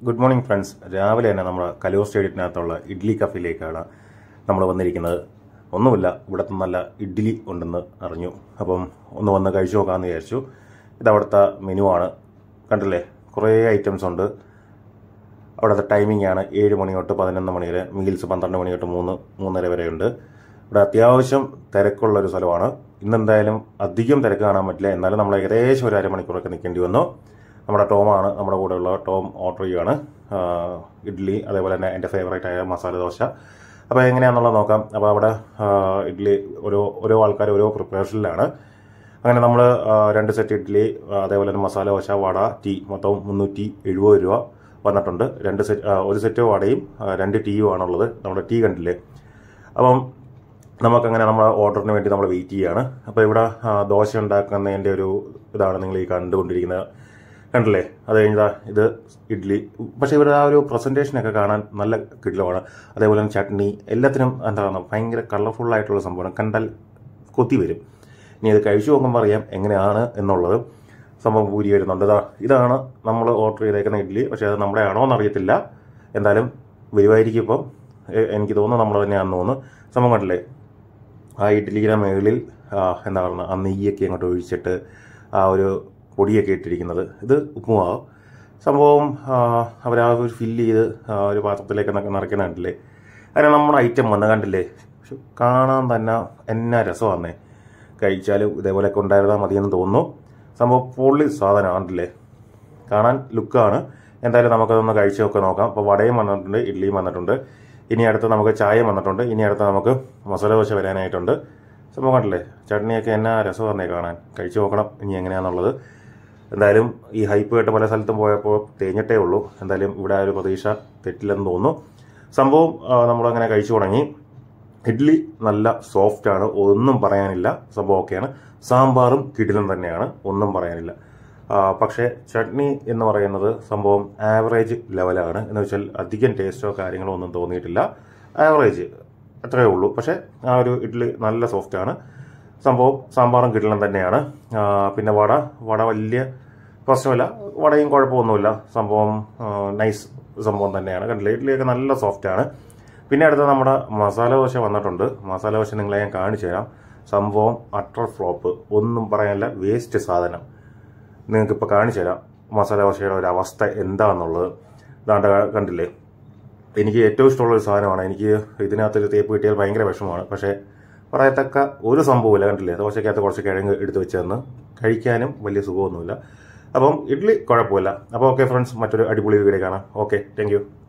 good morning friends രാവിലെ തന്നെ നമ്മുടെ കലൂർ സ്റ്റേഡിയത്തിനകത്തുള്ള ഇഡ്ഡലി കഫയിലേക്കാണ് നമ്മൾ വന്നിരിക്കുന്നത് ഒന്നുമില്ല ഇവിടുത്തെ നല്ല ഇഡ്ഡലി ഉണ്ടെന്ന് അറിഞ്ഞു അപ്പം ഒന്ന് വന്ന് കഴിച്ചു നോക്കാമെന്ന് വിചാരിച്ചു ഇത് അവിടുത്തെ മെനു ആണ് കണ്ടില്ലേ കുറേ ഐറ്റംസ് ഉണ്ട് അവിടുത്തെ ടൈമിംഗ് ആണ് ഏഴ് മണി തൊട്ട് പതിനൊന്ന് മണി വരെ മീൽസ് പന്ത്രണ്ട് മണി തൊട്ട് മൂന്ന് മൂന്നര വരെ ഉണ്ട് ഇവിടെ അത്യാവശ്യം തിരക്കുള്ള ഒരു സ്ഥലമാണ് ഇന്നെന്തായാലും അധികം തിരക്ക് കാണാൻ പറ്റില്ല എന്നാലും നമ്മൾ ഏകദേശം ഒരു അരമണിക്കൂറൊക്കെ നിൽക്കേണ്ടി വന്നു നമ്മുടെ ടോമാണ് നമ്മുടെ കൂടെയുള്ള ടോം ഓർഡർ ചെയ്യുകയാണ് ആ, ഇഡ്ഡലി അതേപോലെ തന്നെ എൻ്റെ ഫേവറേറ്റ് ആയ മസാല ദോശ അപ്പോൾ എങ്ങനെയാണെന്നുള്ളത് നോക്കാം അപ്പോൾ അവിടെ ആ, ഇഡ്ഡലി ഓരോ ഓരോ ആൾക്കാർ ഓരോ പ്രിപ്പറേഷനിലാണ് അങ്ങനെ നമ്മൾ രണ്ട് സെറ്റ് ഇഡ്ഡലി ആ, അതേപോലെ തന്നെ മസാല ദോശ വട ടീ മൊത്തം മുന്നൂറ്റി എഴുപത് രൂപ വന്നിട്ടുണ്ട് രണ്ട് സെറ്റ് ആ, ഒരു സെറ്റ് വടയും ആ, രണ്ട് ടീയും ആണുള്ളത് നമ്മുടെ ടീ കണ്ടില്ലേ അപ്പം നമുക്കങ്ങനെ നമ്മുടെ ഓർഡറിന് വേണ്ടി നമ്മൾ വെയിറ്റ് ചെയ്യുകയാണ് അപ്പോൾ ഇവിടെ ആ, ദോശ ഉണ്ടാക്കുന്നതിൻ്റെ ഒരു ഇതാണ് നിങ്ങൾ ഈ കണ്ടുകൊണ്ടിരിക്കുന്നത് കണ്ടില്ലേ അത് കഴിഞ്ഞാൽ ഇത് ഇഡ്ഡലി പക്ഷേ ഇവരുടെ ആ ഒരു പ്രസൻറ്റേഷനൊക്കെ കാണാൻ നല്ല കിടിലമാണ് അതേപോലെ തന്നെ ചട്നി എല്ലാത്തിനും എന്താണ് ഭയങ്കര കളർഫുൾ ആയിട്ടുള്ള സംഭവമാണ് കണ്ടാൽ കൊത്തി വരും ഇനി ഇത് കഴിച്ചു നോക്കുമ്പോൾ അറിയാം എങ്ങനെയാണ് എന്നുള്ളത് സംഭവം പൂരി വരുന്നുണ്ട് ഇതാ ഇതാണ് നമ്മൾ ഓർഡർ ചെയ്തേക്കുന്ന ഇഡ്ഡലി പക്ഷേ അത് നമ്മുടെ ആണോ എന്നറിയത്തില്ല എന്തായാലും വരുമായിരിക്കും ഇപ്പം എ- എനിക്ക് തോന്നുന്നു നമ്മൾ തന്നെയാണെന്ന് തോന്നുന്നു സംഭവം കണ്ടില്ലേ ആ ഇഡ്ഡലിയുടെ മുകളിൽ ആ, എന്താ പറയുക ആ നെയ്യൊക്കെ അങ്ങോട്ട് ഒഴിച്ചിട്ട് ആ ഒരു പൊടിയൊക്കെ ഇട്ടിരിക്കുന്നത് ഇത് ഉപ്പുമാവ് സംഭവം അവർ ആ ഒരു ഫില്ല് ചെയ്ത് ആ ഒരു പാത്രത്തിലേക്ക് നിറ- നിറയ്ക്കുന്ന കണ്ടില്ലേ അങ്ങനെ നമ്മുടെ ഐറ്റം വന്ന് കണ്ടില്ലേ പക്ഷെ കാണാൻ തന്നെ എന്നാ രസമാണേ കഴിച്ചാലും ഇതേപോലെയൊക്കെ ഉണ്ടായിരുന്നാൽ മതിയെന്ന് തോന്നുന്നു സംഭവം പൊള്ളി സാധനം കണ്ടില്ലേ കാണാൻ ലുക്കാണ് എന്തായാലും നമുക്കതൊന്ന് കഴിച്ച് ഒക്കെ നോക്കാം അപ്പോൾ വടയും വന്നിട്ടുണ്ട് ഇഡ്ഡലിയും വന്നിട്ടുണ്ട് ഇനി അടുത്ത് നമുക്ക് ചായയും വന്നിട്ടുണ്ട് ഇനി അടുത്ത് നമുക്ക് മസാല ദോശ വരാനായിട്ടുണ്ട് സംഭവം കണ്ടില്ലേ ചട്നിയൊക്കെ എന്നാ രസമായിരുന്നേ കാണാൻ കഴിച്ചു നോക്കണം ഇനി എങ്ങനെയാണെന്നുള്ളത് എന്തായാലും ഈ ഹൈപ്പ് കേട്ട് പല സ്ഥലത്തും പോയപ്പോൾ തേഞ്ഞിട്ടേ ഉള്ളൂ എന്തായാലും ഇവിടെ ആ ഒരു പ്രതീക്ഷ തെറ്റില്ലെന്ന് തോന്നുന്നു സംഭവം ആ, നമ്മളങ്ങനെ കഴിച്ചു തുടങ്ങി ഇഡ്ഡലി നല്ല സോഫ്റ്റ് ആണ് ഒന്നും പറയാനില്ല സംഭവം ഓക്കെയാണ് സാമ്പാറും കിടിലം തന്നെയാണ് ഒന്നും പറയാനില്ല ആ, പക്ഷേ ചട്നി എന്ന് പറയുന്നത് സംഭവം ആവറേജ് ലെവലാണ് എന്ന് വെച്ചാൽ അധികം ടേസ്റ്റോ കാര്യങ്ങളോ ഒന്നും തോന്നിയിട്ടില്ല ആവറേജ് അത്രയേ ഉള്ളൂ പക്ഷേ ആ ഒരു ഇഡ്ഡലി നല്ല സോഫ്റ്റ് ആണ് സംഭവം സാമ്പാറും കിടിലം തന്നെയാണ് ആ, പിന്നെ വട വട വലിയ പ്രശ്നമില്ല വടയും കുഴപ്പമൊന്നുമില്ല സംഭവം നൈസ് സംഭവം തന്നെയാണ് കണ്ടില്ലേ ഇഡ്ഡലിയൊക്കെ നല്ല സോഫ്റ്റ് ആണ് പിന്നെ അടുത്ത നമ്മുടെ മസാല ദോശ വന്നിട്ടുണ്ട് മസാല ദോശ നിങ്ങളെ ഞാൻ കാണിച്ചു തരാം സംഭവം അട്ടർ ഫ്ലോപ്പ് ഒന്നും പറയാനില്ല വേസ്റ്റ് സാധനം നിങ്ങൾക്ക് ഇപ്പോൾ കാണിച്ചു തരാം മസാല ദോശയുടെ ഒരു അവസ്ഥ എന്താണെന്നുള്ളത് ദാണ്ട കണ്ടില്ലേ എനിക്ക് ഏറ്റവും ഇഷ്ടമുള്ള ഒരു സാധനമാണ് എനിക്ക് ഇതിനകത്തൊരു തേപ്പ് കിട്ടിയാൽ ഭയങ്കര വിഷമമാണ് പക്ഷേ പറയത്തക്ക ഒരു സംഭവമില്ല കണ്ടില്ലേ ദോശക്കകത്ത് കുറച്ച് കിഴങ്ങ് എടുത്ത് വെച്ചതെന്ന് കഴിക്കാനും വലിയ സുഖമൊന്നുമില്ല അപ്പം ഇഡ്ഡലി കുഴപ്പമില്ല അപ്പോൾ ഓക്കെ ഫ്രണ്ട്സ് മറ്റൊരു അടിപൊളി വീഡിയോ കാണാം ഓക്കെ താങ്ക്